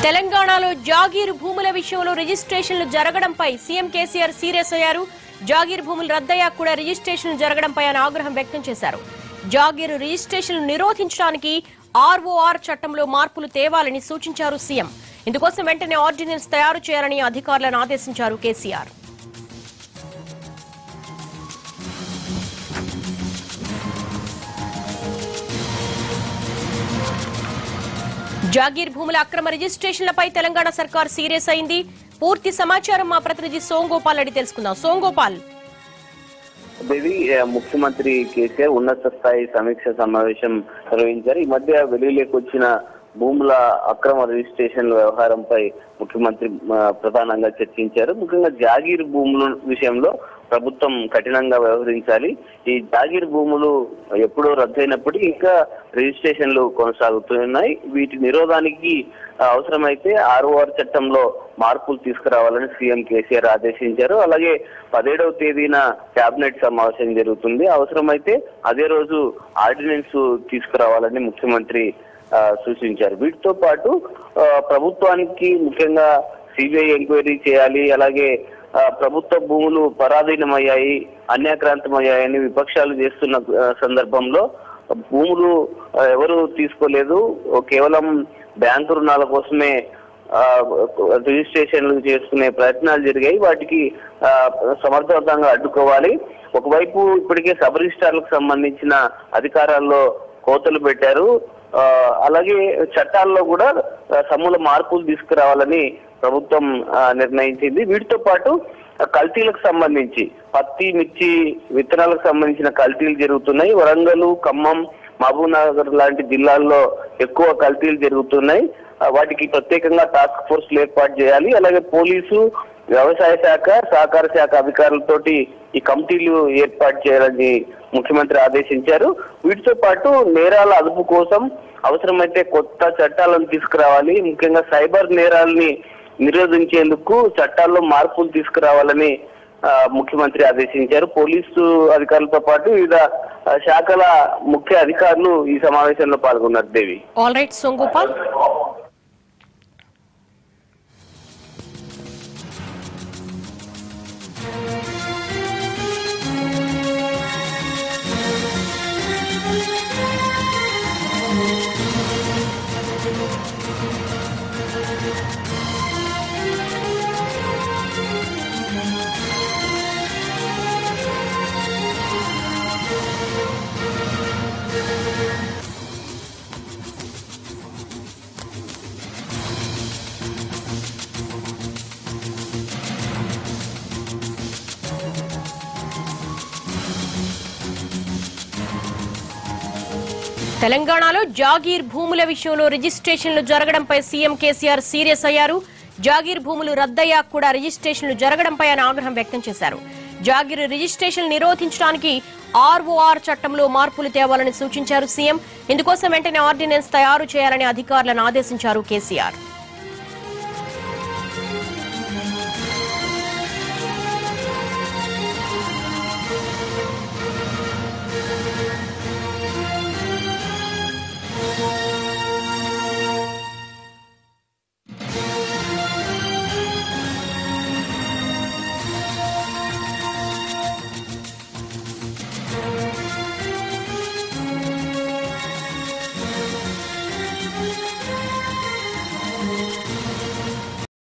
తెలంగాణలో జాగీరు భూముల విషయంలో రిజిస్ట్రేషన్లు జరగడంపై సీఎం కేసీఆర్ సీరియస్ అయ్యారు జాగీర్ భూములు రద్దయ్యాక కూడా రిజిస్ట్రేషన్లు జరగడంపై ఆయన ఆగ్రహం వ్యక్తం చేశారు జాగీరు రిజిస్ట్రేషన్లు నిరోధించడానికి ఆర్ఓఆర్ చట్టంలో మార్పులు తేవాలని సూచించారు సీఎం ఇందుకోసం వెంటనే ఆర్డినెన్స్ తయారు చేయాలని అధికారులను ఆదేశించారు కేసీఆర్ జాగీర్ భూముల అక్రమ రిజిస్ట్రేషన్లపై తెలంగాణ సర్కార్ సీరియస్ అయింది పూర్తి సమాచారం మా ప్రతినిధి సోంగోపాల్ అడిగి తెలుసుకుందాం సోంగోపాల్ దేవి ఆ, ముఖ్యమంత్రి కేసీఆర్ ఉన్నత స్థాయి సమీక్ష సమావేశం నిర్వహించారు ఈ మధ్య వెలుగులోకి వచ్చిన భూముల అక్రమ రిజిస్ట్రేషన్ల వ్యవహారంపై ముఖ్యమంత్రి ఆ, ప్రధానంగా చర్చించారు ముఖ్యంగా జాగీర్ భూముల విషయంలో ప్రభుత్వం కఠినంగా వ్యవహరించాలి ఈ జాగీర్ భూములు ఎప్పుడో రద్దయినప్పటికీ ఇంకా రిజిస్ట్రేషన్లు కొనసాగుతున్నాయి వీటి నిరోధానికి ఆ, అవసరమైతే ఆర్ఓఆర్ చట్టంలో మార్పులు తీసుకురావాలని సీఎం కేసీఆర్ ఆదేశించారు అలాగే పదిహేడవ తేదీన కేబినెట్ సమావేశం జరుగుతుంది అవసరమైతే అదే రోజు ఆర్డినెన్స్ తీసుకురావాలని ముఖ్యమంత్రి ఆ, సూచించారు వీటితో పాటు ఆ, ప్రభుత్వానికి ముఖ్యంగా సిబిఐ ఎంక్వైరీ చేయాలి అలాగే ఆ, ప్రభుత్వ భూములు పరాధీనమయ్యాయి అన్యాక్రాంతమయ్యాయని విపక్షాలు చేస్తున్న ఆ, సందర్భంలో భూములు ఆ, ఎవరు తీసుకోలేదు కేవలం బ్యాంకు రుణాల కోసమే ఆ, రిజిస్ట్రేషన్లు చేసుకునే ప్రయత్నాలు జరిగాయి వాటికి ఆ, సమర్థవంతంగా అడ్డుకోవాలి ఒకవైపు ఇప్పటికే సబ్ రిజిస్ట్రార్లకు సంబంధించిన అధికారాల్లో కోతలు పెట్టారు ఆ, అలాగే చట్టాల్లో కూడా ఆ, సమూల మార్పులు తీసుకురావాలని ప్రభుత్వం ఆ, నిర్ణయించింది వీటితో పాటు ఆ, కల్తీలకు సంబంధించి పత్తి మిర్చి విత్తనాలకు సంబంధించిన కల్తీలు జరుగుతున్నాయి వరంగల్ ఖమ్మం మహబూబ్ నగర్ లాంటి జిల్లాల్లో ఎక్కువ కల్తీలు జరుగుతున్నాయి ఆ, వాటికి ప్రత్యేకంగా టాస్క్ ఫోర్స్లు ఏర్పాటు చేయాలి అలాగే పోలీసు వ్యవసాయ శాఖ సహకార శాఖ అధికారులతోటి ఈ కమిటీలు ఏర్పాటు చేయాలని ముఖ్యమంత్రి ఆదేశించారు వీటితో పాటు నేరాల అదుపు కోసం అవసరమైతే కొత్త చట్టాలను తీసుకురావాలి ముఖ్యంగా సైబర్ నేరాలని నిరోధించేందుకు చట్టాల్లో మార్పులు తీసుకురావాలని ఆ, ముఖ్యమంత్రి ఆదేశించారు పోలీసు అధికారులతో పాటు వివిధ ఆ, శాఖల ముఖ్య అధికారులు ఈ సమావేశంలో పాల్గొన్నారు దేవి ఆల్ రైట్ సోంగోపాల్ తెలంగాణలో జాగీర్ భూముల విషయంలో రిజిస్ట్రేషన్లు జరగడంపై సీఎం కేసీఆర్ సీరియస్ అయ్యారు జాగీర్ భూములు రద్దయ్యాక కూడా రిజిస్ట్రేషన్లు జరగడంపై ఆయన ఆగ్రహం వ్యక్తం చేశారు జాగీర్ రిజిస్ట్రేషన్ నిరోధించడానికి ఆర్ఓఆర్ చట్టంలో మార్పులు తేవాలని సూచించారు సీఎం ఇందుకోసం వెంటనే ఆర్డినెన్స్ తయారు చేయాలని అధికారులను ఆదేశించారు కేసీఆర్